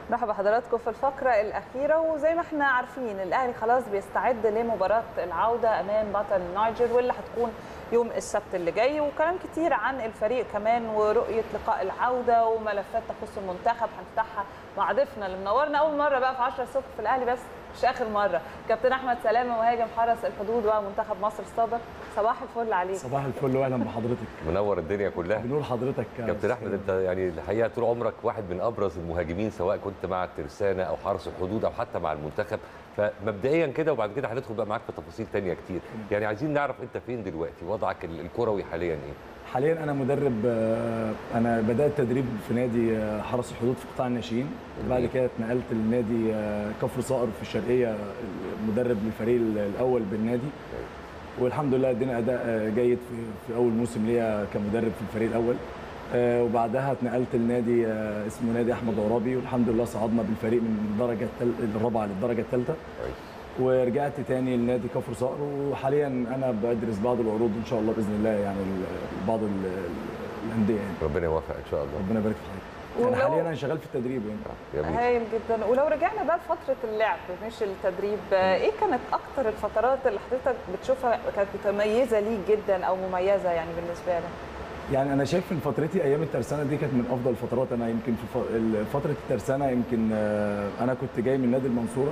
مرحبا بحضراتكم في الفقرة الأخيرة وزي ما احنا عارفين الأهلي خلاص بيستعد لمباراة العودة أمام بطل النيجر واللي هتكون يوم السبت اللي جاي وكلام كتير عن الفريق كمان ورؤية لقاء العودة وملفات تخص المنتخب هنفتحها مع ضيفنا اللي منورنا أول مرة بقى في 10 الصبح في الأهلي بس مش آخر مرة كابتن أحمد سلامة مهاجم حرس الحدود ومنتخب مصر السابق صباح الفل عليك صباح الفل واهلا بحضرتك منور الدنيا كلها بنور حضرتك كابتن احمد انت يعني الحقيقه طول عمرك واحد من ابرز المهاجمين سواء كنت مع الترسانه او حرس الحدود او حتى مع المنتخب فمبدئيا كده وبعد كده هندخل بقى معاك في تفاصيل تانية كتير يعني عايزين نعرف انت فين دلوقتي وضعك الكروي حاليا ايه حاليا انا مدرب آه، انا بدات تدريب في نادي آه، حرس الحدود في قطاع الناشئين بعد كده اتنقلت لنادي آه، كفر صقر في الشرقيه آه، مدرب للفريق الاول بالنادي والحمد لله ادينا اداء آه، جيد في, في اول موسم ليا كمدرب في الفريق الاول آه، وبعدها اتنقلت لنادي آه، اسمه نادي احمد عرابي والحمد لله صعدنا بالفريق من الدرجه التل- الرابعه للدرجه الثالثه كويس ورجعت تاني لنادي كفر صقر وحاليا انا بدرس بعض العروض ان شاء الله باذن الله يعني ال- بعض ال- ال- الانديه يعني ربنا يوفق ان شاء الله ربنا يبارك في حضرتك يعني ولو- حاليا انا شغال في التدريب يعني جميل هايل جدا ولو رجعنا بقى لفترة اللعب مش التدريب ايه كانت اكتر الفترات اللي حضرتك بتشوفها كانت متميزة ليك جدا او مميزة يعني بالنسبة لك يعني انا شايف ان فترتي ايام الترسانه دي كانت من افضل الفترات انا يمكن في ف- ال- فتره الترسانه يمكن آه، انا كنت جاي من نادي المنصوره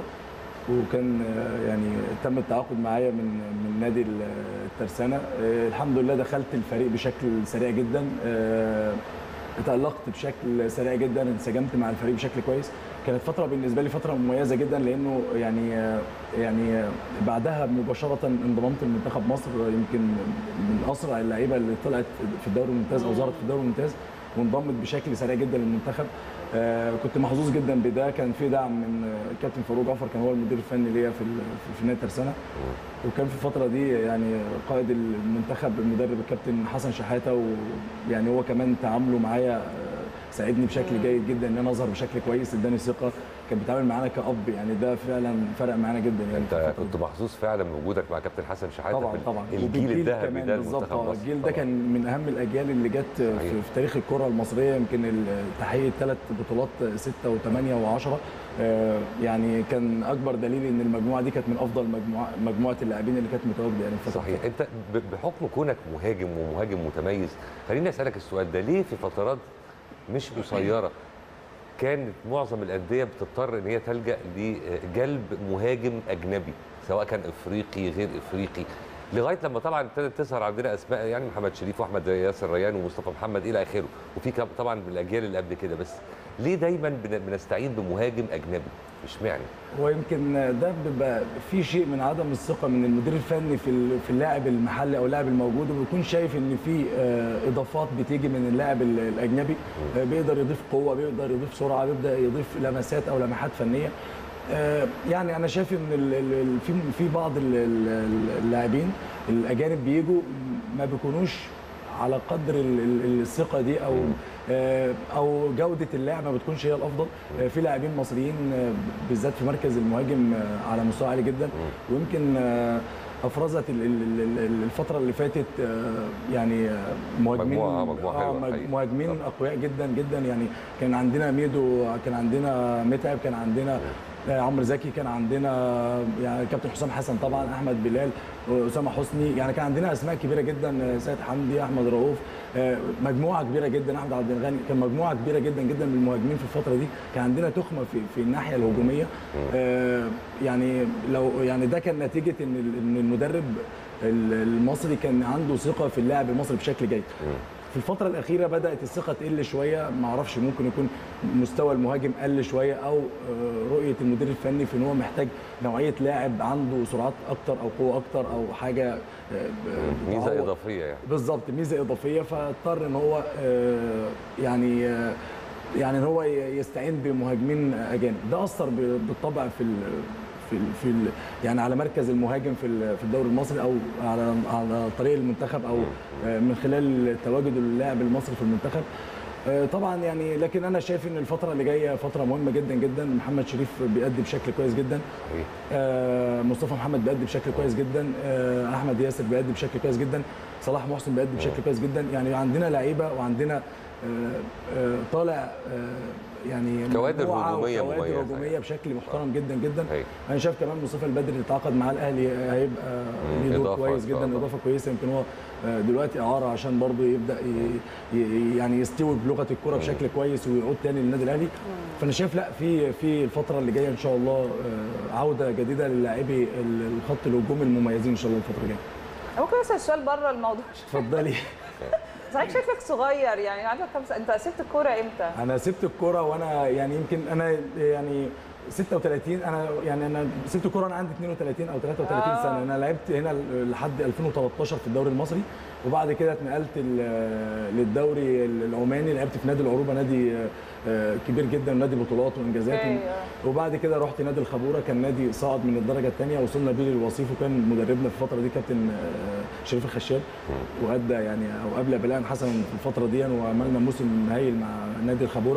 وكان آه، يعني تم التعاقد معايا من من نادي ال- الترسانه آه، الحمد لله دخلت الفريق بشكل سريع جدا آه، اتألقت بشكل سريع جدا انسجمت مع الفريق بشكل كويس كانت فتره بالنسبه لي فتره مميزه جدا لانه يعني آه، يعني آه، بعدها مباشره انضممت لمنتخب مصر يمكن من اسرع اللعيبه اللي طلعت في الدوري الممتاز او ظهرت في الدوري الممتاز وانضمت بشكل سريع جدا للمنتخب آه، كنت محظوظ جدا بده كان في دعم من آه، الكابتن فاروق جعفر كان هو المدير الفني ليا في ال- في- في نادي ترسانه وكان في الفتره دي يعني قائد المنتخب المدرب الكابتن حسن شحاته ويعني هو كمان تعامله معايا آه، ساعدني بشكل جيد جدا ان انا اظهر بشكل كويس اداني ثقه كان بيتعامل معانا كاب يعني ده فعلا فرق معانا جدا يعني في انت الفترة كنت محظوظ فعلا بوجودك مع كابتن حسن شحاته طبعا في طبعا الجيل وبالجيل الذهبي كمان ده بالظبط لمنتخب آه، مصر الجيل ده طبعاً. كان من اهم الاجيال اللي جت في, صحيح. في تاريخ الكره المصريه يمكن ال- تحقيق ثلاث بطولات ستة وثمانية وعشرة آه، يعني كان اكبر دليل ان المجموعه دي كانت من افضل مجموعه مجموعه اللاعبين اللي كانت متواجده يعني في الفترة صحيح انت ب- بحكم كونك مهاجم ومهاجم متميز خليني اسالك السؤال ده ليه في فترات مش قصيره كانت معظم الانديه بتضطر ان هي تلجا لجلب مهاجم اجنبي سواء كان افريقي غير افريقي لغايه لما طبعا ابتدت تظهر عندنا اسماء يعني محمد شريف واحمد ياسر ريان ومصطفى محمد الى اخره وفي كم- طبعا من الاجيال اللي قبل كده بس ليه دايما بن- بنستعين بمهاجم اجنبي اشمعنى هو يمكن ده بيبقى في شيء من عدم الثقه من المدير الفني في ال- في اللاعب المحلي او اللاعب الموجود وبيكون شايف ان في آه، اضافات بتيجي من اللاعب ال- الاجنبي آه، بيقدر يضيف قوه بيقدر يضيف سرعه بيبدا يضيف لمسات او لمحات فنيه آه، يعني انا شايف ان ال- ال- ال- في في بعض ال- ال- اللاعبين الاجانب بيجوا ما بيكونوش على قدر ال- ال- الثقه دي او آه، او جوده اللعب ما بتكونش هي الافضل آه، في لاعبين مصريين آه، بالذات في مركز المهاجم آه، على مستوى عالي جدا ويمكن آه، افرزت ال- ال- ال- ال- الفتره اللي فاتت آه، يعني آه، مهاجمين مجموعة- مجموعة حلوة مج- الحقيقة. مهاجمين طبعا. اقوياء جدا جدا يعني كان عندنا ميدو كان عندنا متعب كان عندنا آه، عمرو زكي كان عندنا يعني كابتن حسام حسن طبعا احمد بلال اسامه حسني يعني كان عندنا اسماء كبيره جدا آه، سيد حمدي احمد رؤوف آه، مجموعه كبيره جدا احمد عبد الغني كان مجموعه كبيره جدا جدا من المهاجمين في الفتره دي كان عندنا تخمه في في الناحيه الهجوميه آه، يعني لو يعني ده كان نتيجه ان ال- ان المدرب ال- المصري كان عنده ثقه في اللاعب المصري بشكل جيد في الفترة الأخيرة بدأت الثقة تقل شوية ما أعرفش ممكن يكون مستوى المهاجم قل شوية أو آه، رؤية المدير الفني في إن هو محتاج نوعية لاعب عنده سرعات أكتر أو قوة أكتر أو حاجة آه، آه، ميزه هو- اضافيه يعني بالظبط ميزه اضافيه فاضطر ان هو آه، يعني آه، يعني ان هو ي- يستعين بمهاجمين اجانب ده اثر ب- بالطبع في ال في ال في ال يعني على مركز المهاجم في ال- في الدوري المصري او على على طريق المنتخب او آه، من خلال تواجد اللاعب المصري في المنتخب آه، طبعا يعني لكن انا شايف ان الفتره اللي جايه فتره مهمه جدا جدا محمد شريف بيأدي بشكل كويس جدا صحيح آه، مصطفى محمد بيأدي بشكل كويس جدا آه، احمد ياسر بيأدي بشكل كويس جدا صلاح محسن بيأدي بشكل كويس جدا يعني عندنا لعيبه وعندنا آه، آه، طالع آه، يعني كوادر مجموعة هجومية وكوادر مميزة هجوميه يعني. بشكل محترم جدا جدا أيوة. انا شايف كمان مصطفى البدري اللي تعاقد مع الاهلي هيبقى ليه دور إضافة كويس إن شاء جدا الله. اضافه كويسه يمكن هو آه، دلوقتي اعاره عشان برضه يبدا ي- ي- يعني يستوي بلغه الكره بشكل كويس ويعود تاني للنادي الاهلي فانا شايف لا في في الفتره اللي جايه ان شاء الله آه، عوده جديده للاعبي الخط الهجومي المميزين ان شاء الله الفتره الجايه ممكن اسال سؤال بره الموضوع اتفضلي صحيح شكلك صغير يعني عندك كام سنه انت سبت الكوره امتى؟ انا سبت الكوره وانا يعني يمكن انا يعني 36 انا يعني انا سبت الكوره وانا عندي 32 او 33 آه. سنه انا لعبت هنا لحد 2013 في الدوري المصري وبعد كده اتنقلت ال- للدوري العماني لعبت في نادي العروبه نادي آه، كبير جدا نادي بطولات وانجازات أوكي، آه. وبعد كده رحت نادي الخبوره كان نادي صعد من الدرجه الثانيه وصلنا بيه للوصيف وكان مدربنا في الفتره دي كابتن آه، شريف الخشاب وادى يعني او قبل بلاء حسن في الفتره دي وعملنا موسم هايل مع نادي الخبوره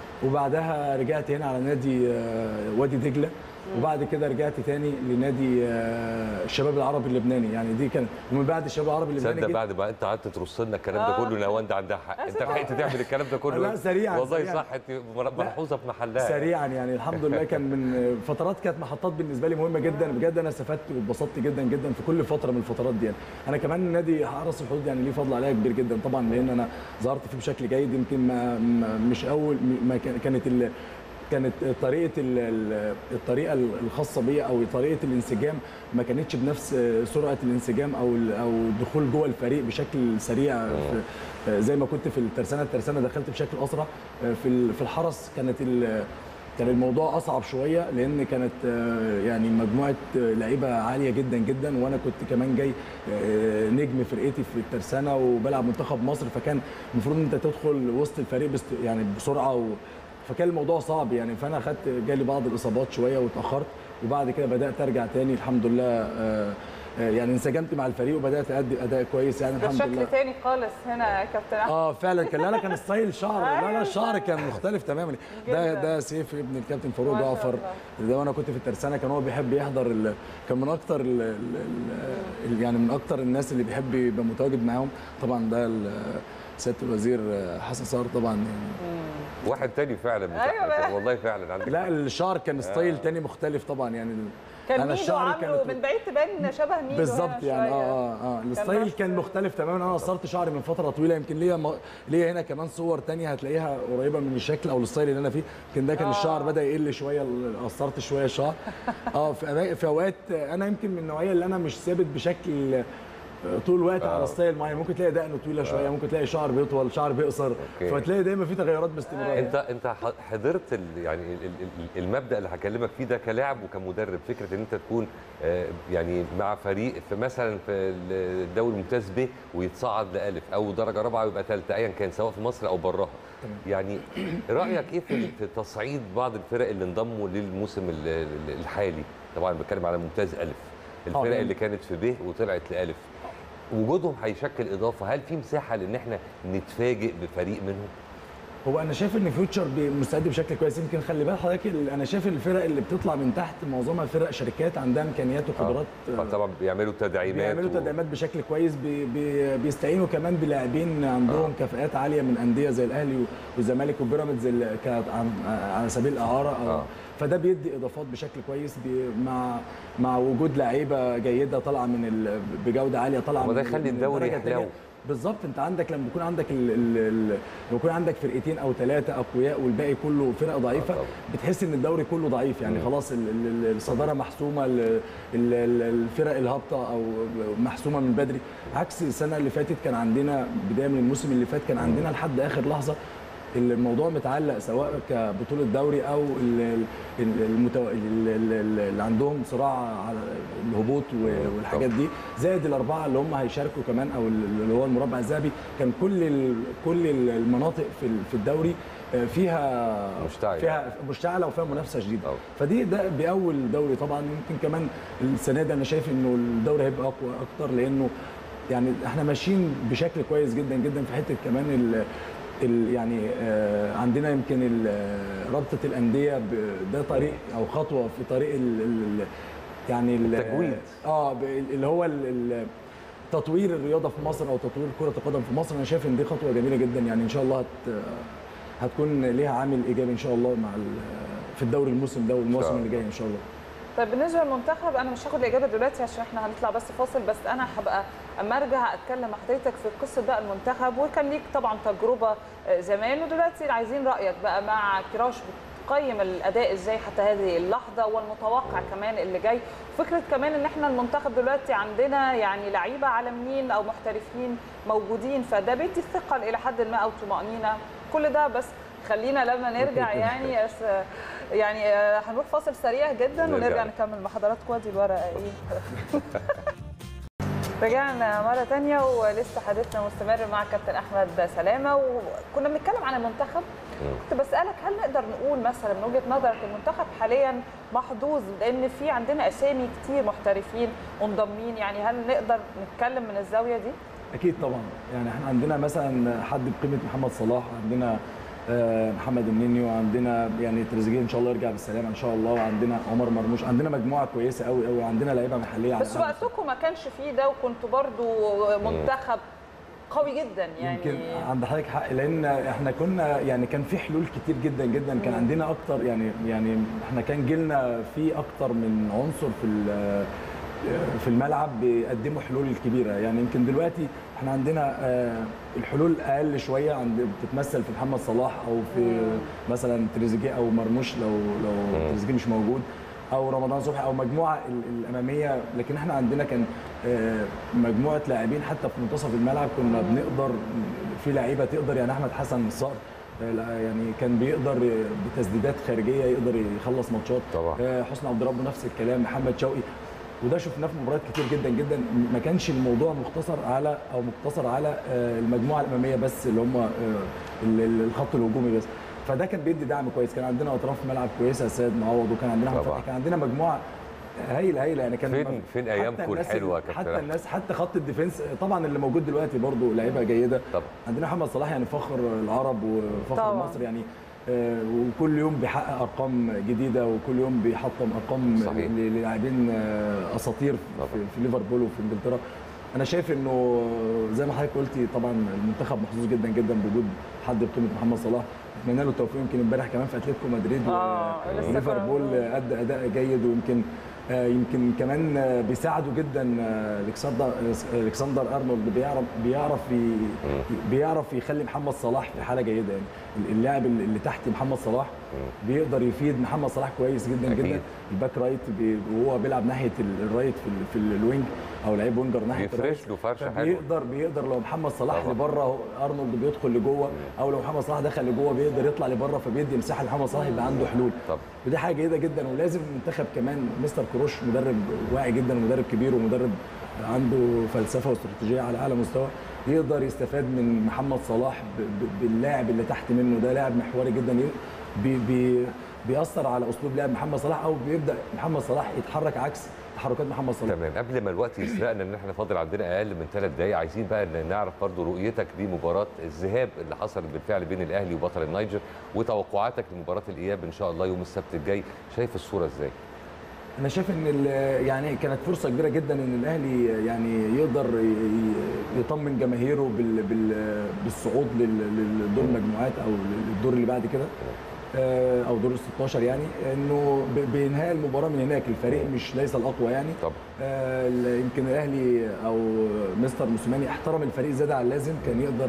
وبعدها رجعت هنا على نادي آه، وادي دجله وبعد كده رجعت تاني لنادي آه، الشباب العربي اللبناني يعني دي كان ومن بعد الشباب العربي اللبناني تصدق جيت- بعد ما انت قعدت ترص لنا الكلام ده آه. كله نواند عندها حق انت أسف. لحقت تعمل الكلام ده كله لا، سريعاً، والله سريعاً. صح انت ملحوظه في محلها سريعا يعني الحمد لله كان من فترات كانت محطات بالنسبه لي مهمه جدا بجد انا استفدت واتبسطت جدا جدا في كل فتره من الفترات دي يعني. انا كمان نادي حرس الحدود يعني ليه فضل عليا كبير جدا طبعا لان انا ظهرت فيه بشكل جيد يمكن ما ما- مش اول ما كان- كانت ال كانت طريقه ال- ال- الطريقه الخاصه بيا او طريقه الانسجام ما كانتش بنفس سرعه الانسجام او ال- او الدخول جوه الفريق بشكل سريع في زي ما كنت في الترسانه الترسانه دخلت بشكل اسرع في ال- في الحرس كانت ال- كان الموضوع اصعب شويه لان كانت آه، يعني مجموعه آه، لعيبه عاليه جدا جدا وانا كنت كمان جاي آه، نجم فرقتي في الترسانه وبلعب منتخب مصر فكان المفروض ان انت تدخل وسط الفريق بست يعني بسرعه و فكان الموضوع صعب يعني فانا خدت جالي بعض الاصابات شويه واتاخرت وبعد كده بدات ارجع تاني الحمد لله آه، آه، يعني انسجمت مع الفريق وبدات ادي اداء كويس يعني ده الحمد لله شكل تاني خالص هنا يا كابتن احمد اه فعلا كان لا لا كان ستايل شعر لا لا أيوة. الشعر كان مختلف تماما ده جداً. ده سيف ابن الكابتن فاروق ما شاء جعفر ده وانا كنت في الترسانه كان هو بيحب يحضر ال... كان من اكتر ال... ال... ال... يعني من اكتر الناس اللي بيحب يبقى متواجد معاهم طبعا ده ال... سياده الوزير حسن صار طبعا يعني واحد تاني فعلا مش أيوة أحمد. بقى. والله فعلا عندك لا الشعر كان ستايل تاني مختلف طبعا يعني ال- كان أنا ميدو الشعر عامله كانت- من بعيد تبان شبه ميدو بالظبط هنا يعني شوية. اه اه اه الستايل نفس- كان مختلف تماما انا قصرت شعري من فتره طويله يمكن ليا م... ليا هنا كمان صور تانية هتلاقيها قريبه من الشكل او الستايل اللي انا فيه يمكن ده كان آه. الشعر بدا يقل شويه ال- قصرت شويه الشعر اه في أما- في اوقات انا يمكن من النوعيه اللي انا مش ثابت بشكل آه، طول الوقت على ستايل معين ممكن تلاقي دقنه طويله شويه ممكن تلاقي شعر بيطول شعر بيقصر أوكي. فتلاقي دايما في تغيرات باستمرار انت انت ح- حضرت ال يعني ال- ال- ال- المبدا اللي هكلمك فيه ده كلاعب وكمدرب فكره ان انت تكون آه، يعني مع فريق في مثلا في الدوري الممتاز ب ويتصعد لالف او درجه رابعه ويبقى ثالثه ايا كان سواء في مصر او براها يعني رايك ايه في في تصعيد بعض الفرق اللي انضموا للموسم ال- ال- الحالي طبعا بتكلم على ممتاز الف الفرق يعني- اللي كانت في ب وطلعت لالف وجودهم هيشكل اضافه هل في مساحه لان احنا نتفاجئ بفريق منهم هو انا شايف ان فيوتشر بي- مستعد بشكل كويس يمكن خلي بال حضرتك ال- انا شايف الفرق اللي بتطلع من تحت معظمها فرق شركات عندها امكانيات وقدرات آه، طبعا بيعملوا تدعيمات بيعملوا و- تدعيمات بشكل كويس بي بي بيستعينوا كمان بلاعبين عندهم آه. كفاءات عاليه من انديه زي الاهلي والزمالك وبيراميدز اللي كانت عن- على سبيل الاعاره أو آه. فده بيدي اضافات بشكل كويس بي مع مع وجود لعيبه جيده طالعه من ال بجوده عاليه طالعه وده من- يخلي من الدوري الدرجة التانية. يحلو. بالظبط انت عندك لما بيكون عندك ال ال ال لما يكون عندك فرقتين او ثلاثه اقوياء والباقي كله فرق ضعيفه طبعا. بتحس ان الدوري كله ضعيف يعني مم. خلاص ال- ال- الصداره محسومه ال- ال- ال- الفرق الهابطه او محسومه من بدري عكس السنه اللي فاتت كان عندنا بدايه من الموسم اللي فات كان عندنا لحد اخر لحظه الموضوع متعلق سواء كبطوله دوري او ال- ال- المتو... ال- ال- اللي عندهم صراع على الهبوط و- والحاجات دي زائد الاربعه اللي هم هيشاركوا كمان او اللي هو المربع الذهبي كان كل ال... كل المناطق في ال- في الدوري آه، فيها مشتعلة. فيها مشتعله وفيها منافسه شديده أوه. فدي ده بيقوي الدوري طبعا يمكن كمان السنه دي انا شايف انه الدوري هيبقى اقوى اكتر لانه يعني احنا ماشيين بشكل كويس جدا جدا في حته كمان ال ال يعني آه عندنا يمكن ال- آه، رابطه الانديه ب- ده طريق او خطوه في طريق ال ال يعني ال- التجويد. اه ب- اللي هو ال- ال- تطوير الرياضه في مصر او تطوير كره القدم في مصر انا شايف ان دي خطوه جميله جدا يعني ان شاء الله هت هتكون ليها عامل ايجابي ان شاء الله مع ال- في الدوري الموسم ده والموسم شاء اللي جاي ان شاء الله طيب بالنسبه للمنتخب انا مش هاخد الاجابه دلوقتي عشان احنا هنطلع بس فاصل بس انا هبقى اما ارجع اتكلم مع حضرتك في قصه بقى المنتخب وكان ليك طبعا تجربه آه، زمان ودلوقتي عايزين رايك بقى مع كراش بتقيم الاداء ازاي حتى هذه اللحظه والمتوقع كمان اللي جاي فكره كمان ان احنا المنتخب دلوقتي عندنا يعني لعيبه عالميين او محترفين موجودين فده بيدي الثقه الى حد ما او طمانينه كل ده بس خلينا لما نرجع يعني أس- يعني آه، هنروح فاصل سريع جدا نرجع. ونرجع نكمل مع حضراتكم ادي الورقه ايه رجعنا مرة تانية ولسه حديثنا مستمر مع كابتن أحمد سلامة وكنا بنتكلم عن المنتخب كنت بسألك هل نقدر نقول مثلا من وجهة نظرك المنتخب حاليا محظوظ لأن في عندنا أسامي كتير محترفين منضمين يعني هل نقدر نتكلم من الزاوية دي؟ اكيد طبعا يعني احنا عندنا مثلا حد بقيمه محمد صلاح عندنا آه، محمد الننيو عندنا يعني تريزيجيه ان شاء الله يرجع بالسلامه ان شاء الله وعندنا عمر مرموش عندنا مجموعه كويسه قوي قوي عندنا لعيبه محليه على بس الأعلى مستوى. وقتكم ما كانش فيه ده وكنتوا برضو منتخب قوي جدا يعني يمكن عند حضرتك حق لان احنا كنا يعني كان في حلول كتير جدا جدا كان عندنا اكتر يعني يعني احنا كان جيلنا في اكتر من عنصر في ال- في الملعب بيقدموا حلول كبيره يعني يمكن دلوقتي احنا عندنا آه، الحلول اقل شويه عند بتتمثل في محمد صلاح او في مثلا تريزيجيه او مرموش لو لو تريزيجيه مش موجود او رمضان صبحي او مجموعه ال- الاماميه لكن احنا عندنا كان آه، مجموعه لاعبين حتى في منتصف الملعب كنا بنقدر في لعيبه تقدر يعني احمد حسن الصقر آه، لا، يعني كان بيقدر بتسديدات خارجيه يقدر يخلص ماتشات طبعا. آه، حسني عبد ربه نفس الكلام محمد شوقي وده شفناه في مباريات كتير جدا جدا ما كانش الموضوع مختصر على او مقتصر على آه، المجموعه الاماميه بس اللي هم آه، ال- ال- الخط الهجومي بس فده كان بيدي دعم كويس كان عندنا اطراف ملعب كويسه سيد معوض وكان عندنا احمد طبعا. فتحي كان عندنا مجموعه هايله هايله يعني كان فين- فين حتى أيامكم الناس الحلوة يا اللي- كابتن حتى أحمد؟ الناس حتى خط الديفنس طبعا اللي موجود دلوقتي برضو لعيبه جيده طبعا. عندنا محمد صلاح يعني فخر العرب وفخر طبعا. مصر يعني آه، وكل يوم بيحقق ارقام جديده وكل يوم بيحطم ارقام صحيح. ل- للاعبين آه، اساطير طبعا. في, في ليفربول وفي انجلترا انا شايف انه زي ما حضرتك قلتي طبعا المنتخب محظوظ جدا جدا بوجود حد بقيمه محمد صلاح اتمنى له التوفيق يمكن امبارح كمان في اتلتيكو مدريد و- آه، لسه وليفربول كنا- ادى اداء جيد ويمكن آه، يمكن كمان آه، بيساعدوا جدا آه، الكسندر الكسندر ارنولد بيعرف بيعرف ي- بيعرف يخلي محمد صلاح في حاله جيده يعني اللاعب اللي اللي تحت محمد صلاح بيقدر يفيد محمد صلاح كويس جدا أكيد. جدا الباك رايت بي- وهو بيلعب ناحيه ال- الرايت في ال- في الوينج او لعيب وينجر ناحيه بيفرش الرايت. له فرشة حلوة. فبيقدر بيقدر لو محمد صلاح طبعا. لبره ارنولد بيدخل لجوه او لو محمد صلاح دخل لجوه بيقدر يطلع لبره فبيدي مساحه لمحمد صلاح يبقى عنده حلول طبعا. ودي حاجه جيده جدا ولازم المنتخب كمان مستر كروش مدرب واعي جدا ومدرب كبير ومدرب عنده فلسفه واستراتيجيه على اعلى مستوى يقدر يستفاد من محمد صلاح ب- ب- باللاعب اللي تحت منه ده لاعب محوري جدا ي- بي بي بيأثر على اسلوب لعب محمد صلاح او بيبدا محمد صلاح يتحرك عكس تحركات محمد صلاح تمام قبل ما الوقت يسرقنا ان احنا فاضل عندنا اقل من ثلاث دقائق عايزين بقى إن نعرف برضو رؤيتك لمباراه الذهاب اللي حصلت بالفعل بين الاهلي وبطل النيجر وتوقعاتك لمباراه الاياب ان شاء الله يوم السبت الجاي شايف الصوره ازاي؟ انا شايف ان ال- يعني كانت فرصه كبيره جدا ان الاهلي يعني يقدر ي- ي- يطمن جماهيره بال بال بالصعود لل- للدور المجموعات او للدور اللي بعد كده آه، او دور ال 16 يعني انه ب- بانهاء المباراه من هناك الفريق مش ليس الاقوى يعني طبعا. آه، ال- يمكن الاهلي او مستر موسيماني احترم الفريق زياده عن اللازم كان يقدر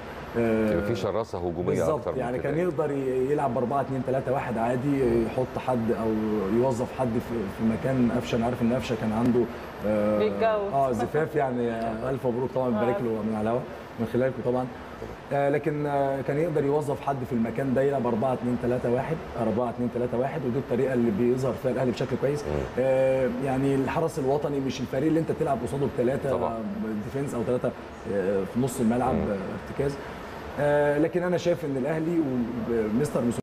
آه، يبقى في شراسه هجوميه بالظبط اكتر من يعني كده. كان يقدر ي- يلعب ب 4 2 3 1 عادي يحط حد او يوظف حد في في مكان قفشه انا عارف ان قفشه كان عنده آه بيتجوز. اه زفاف يعني آه، الف مبروك طبعا بنبارك له من على الهواء من خلالكم طبعا آه لكن آه كان يقدر يوظف حد في المكان ده يلعب 4 2 3 1 4 2 3 1 ودي الطريقه اللي بيظهر فيها الاهلي بشكل كويس آه يعني الحرس الوطني مش الفريق اللي انت تلعب قصاده بثلاثه طبعا. ديفنس او ثلاثه آه في نص الملعب آه ارتكاز آه لكن انا شايف ان الاهلي ومستر موسيماني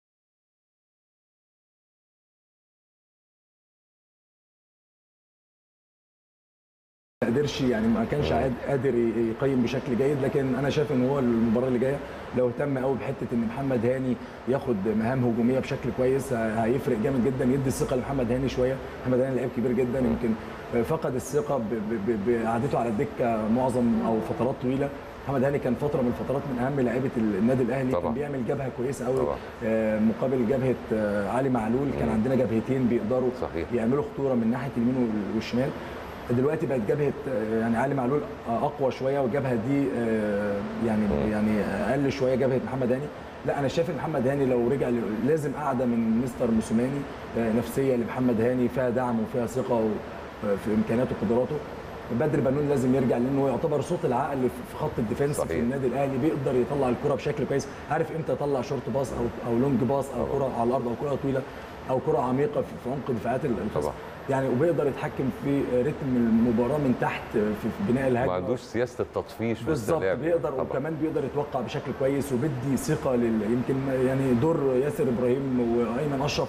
ما قدرش يعني ما كانش عاد- قادر ي- يقيم بشكل جيد لكن انا شايف ان هو المباراه اللي جايه لو اهتم قوي بحته ان محمد هاني ياخد مهام هجوميه بشكل كويس ه- هيفرق جامد جدا يدي الثقه لمحمد هاني شويه محمد هاني لعيب كبير جدا يمكن فقد الثقه ب- ب- ب- بقعدته على الدكه معظم او فترات طويله محمد هاني كان فتره من الفترات من اهم لعيبه النادي الاهلي طبعا. كان بيعمل جبهه كويسه قوي طبعا. آه، مقابل جبهه آه، علي معلول كان مم. عندنا جبهتين بيقدروا صحيح. يعملوا خطوره من ناحيه اليمين وال- والشمال دلوقتي بقت جبهه آه، يعني علي معلول آه، اقوى شويه والجبهه دي آه، يعني مم. يعني اقل شويه جبهه محمد هاني لا انا شايف ان محمد هاني لو رجع ل- لازم قاعده من مستر موسوماني آه، نفسيه لمحمد هاني فيها دعم وفيها ثقه و- آه، في امكانياته وقدراته بدر بنون لازم يرجع لانه يعتبر صوت العقل في خط الديفنس صحيح. في النادي الاهلي بيقدر يطلع الكره بشكل كويس عارف امتى يطلع شورت باص او او لونج باص او كره على الارض او كره طويله او كره عميقه في في عمق دفاعات الخصم طبعا. يعني وبيقدر يتحكم في رتم المباراه من تحت في في بناء الهجمه ما عندوش سياسه التطفيش وسط بالظبط اللعب. بيقدر طبعا. وكمان بيقدر يتوقع بشكل كويس وبيدي ثقه لل يمكن يعني دور ياسر ابراهيم وايمن اشرف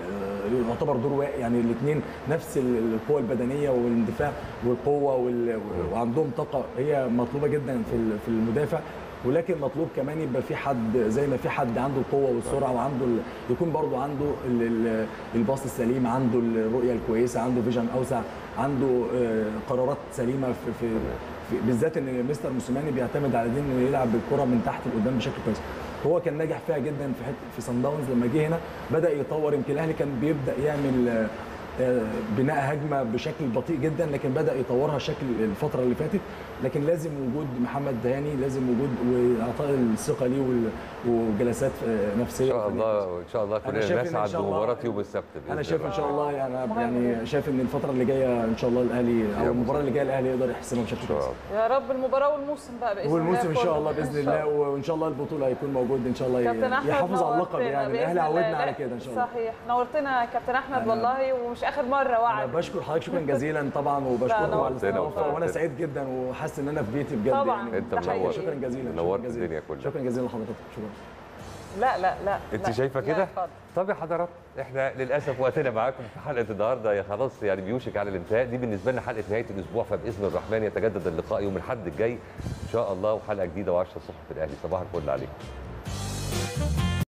آه، يعتبر دور واقع يعني الاثنين نفس ال- القوه البدنيه والاندفاع والقوه وال... وعندهم طاقه هي مطلوبه جدا في ال- في المدافع ولكن مطلوب كمان يبقى في حد زي ما في حد عنده القوه والسرعه وعنده ال... يكون برضو عنده ال... ال- الباص السليم عنده الرؤيه الكويسه عنده فيجن اوسع عنده آه، قرارات سليمه في, في... في بالذات ان مستر موسيماني بيعتمد على دي انه يلعب بالكره من تحت لقدام بشكل كويس هو كان ناجح فيها جدا في حته في سان داونز لما جه هنا بدا يطور يمكن الاهلي كان بيبدا يعمل آه، آه، بناء هجمه بشكل بطيء جدا لكن بدا يطورها شكل الفتره اللي فاتت لكن لازم وجود محمد دهاني لازم وجود واعطاء الثقه ليه وال- وجلسات آه، نفسيه ان شاء وفنية. الله ان شاء الله أنا كلنا شايف إن إن نسعد شاء الله بمباراه يوم السبت بإذن انا شايف ان الله. شاء الله يعني مهم يعني جداً. شايف ان الفتره اللي جايه ان شاء الله الاهلي او المباراه اللي جايه الاهلي يقدر يحسمها بشكل ان شاء كويس الله يا رب المباراه والموسم بقى باذن الله والموسم ان شاء كله. الله باذن إن شاء الله وان شاء الله البطوله هيكون موجود ان شاء الله كابتن احمد يحافظ على اللقب نورتنا يعني بإذن الاهلي الله. عودنا لا، على كده ان شاء الله صحيح نورتنا يا كابتن احمد أنا- والله ومش اخر مره انا وعد بشكر حضرتك شكرا جزيلا طبعا وبشكركم على نورتنا الاستضافه وفرحتنا. وانا سعيد جدا وحاسس ان انا في بيتي بجد طبعاً. يعني أنت شكراً- منور. شكرا جزيلا شكراً نورت جزيلاً. الدنيا كلها. شكرا جزيلا لحضرتك شكرا لا لا لا انت لا. شايفه لا، كده؟ اتفضل. طب يا حضرات احنا للاسف وقتنا معاكم في حلقه النهارده يا خلاص يعني بيوشك على الانتهاء دي بالنسبه لنا حلقه نهايه الاسبوع فباذن الرحمن يتجدد اللقاء يوم الاحد الجاي ان شاء الله وحلقه جديده و10 الصبح في الاهلي صباح الفل عليكم